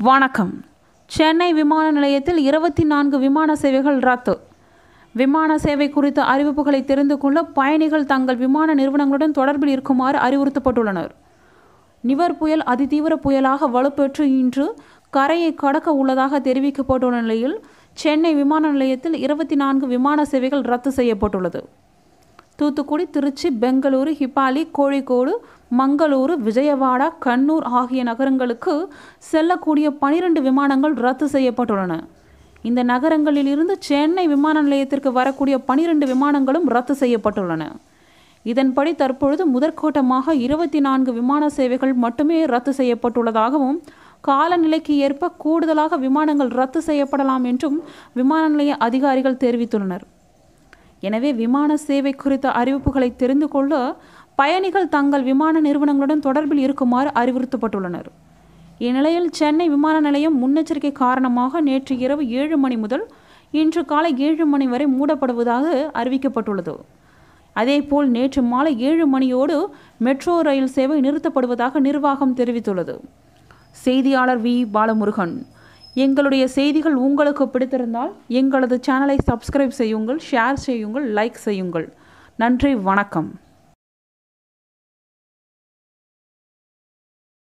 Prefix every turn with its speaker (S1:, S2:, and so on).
S1: வணக்கம் சென்னை விமான நிலையத்தில் இருபத்தி நான்கு விமான சேவைகள் ரத்து விமான சேவை குறித்த அறிவிப்புகளை தெரிந்து கொள்ள பயணிகள் தங்கள் விமான நிறுவனங்களுடன் தொடர்பில் இருக்குமாறு அறிவுறுத்தப்பட்டுள்ளனர் நிவர் புயல் அதிதீவிர புயலாக வலுப்பெற்று இன்று கரையை கடக்க உள்ளதாக தெரிவிக்கப்பட்டுள்ள நிலையில் சென்னை விமான நிலையத்தில் இருபத்தி நான்கு விமான சேவைகள் ரத்து செய்யப்பட்டுள்ளது தூத்துக்குடி திருச்சி பெங்களூரு ஹிப்பாலி கோழிக்கோடு மங்களூரு விஜயவாடா கண்ணூர் ஆகிய நகரங்களுக்கு செல்லக்கூடிய பனிரெண்டு விமானங்கள் ரத்து செய்யப்பட்டுள்ளன இந்த நகரங்களில் இருந்து சென்னை விமான நிலையத்திற்கு வரக்கூடிய பனிரெண்டு விமானங்களும் ரத்து செய்யப்பட்டுள்ளன இதன்படி தற்பொழுது முதற்கோட்டமாக இருபத்தி நான்கு விமான சேவைகள் மட்டுமே ரத்து செய்யப்பட்டுள்ளதாகவும் காலநிலைக்கு ஏற்ப கூடுதலாக விமானங்கள் ரத்து செய்யப்படலாம் என்றும் விமான நிலைய அதிகாரிகள் தெரிவித்துள்ளனர் எனவே விமான சேவை குறித்த அறிவிப்புகளை தெரிந்து கொள்ள பயணிகள் தங்கள் விமான நிறுவனங்களுடன் தொடர்பில் இருக்குமாறு அறிவுறுத்தப்பட்டுள்ளனர் இந்நிலையில் சென்னை விமான நிலையம் முன்னெச்சரிக்கை காரணமாக நேற்று இரவு ஏழு மணி முதல் இன்று காலை ஏழு மணி வரை மூடப்படுவதாக அறிவிக்கப்பட்டுள்ளது அதேபோல் நேற்று மாலை ஏழு மணியோடு மெட்ரோ ரயில் சேவை நிறுத்தப்படுவதாக நிர்வாகம் தெரிவித்துள்ளது செய்தியாளர் வி பாலமுருகன் எங்களுடைய செய்திகள் உங்களுக்கு பிடித்திருந்தால் எங்களது சேனலை சப்ஸ்கிரைப் செய்யுங்கள் ஷேர் செய்யுங்கள் லைக் செய்யுங்கள் நன்றி வணக்கம்